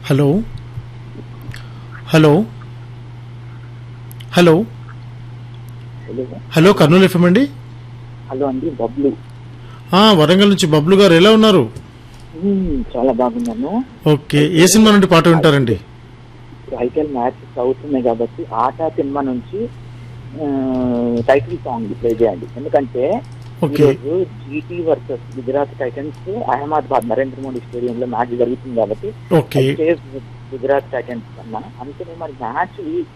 Hello hello hello hello hello Kurnool FM అండి hello అండి బబ్లు ఆ, వరంగల్ నుంచి బబ్లు గారు ఎలా ఉన్నారు మ్మ్, చాలా బాగున్నాను ఓకే ఏ సినిమా నుండి పాట వింటారండి ఐపీఎల్ మ్యాచెస్ అవుతున్నాయి కాబట్టి ఆట సినిమా నుంచి ఆ, టైటిల్ సాంగ్ ప్లే చేయండి ఎందుకంటే ఓకే. ఈరోజు GT versus Gujarat Titans Ahmedabad Narendra Modi stadium లో మ్యాచ్ జరుగుతుంది కాబట్టి ఓకే చేస్ గుజరాత్ టైటన్స్ కన్నా అందుకని మరి మ్యాచ్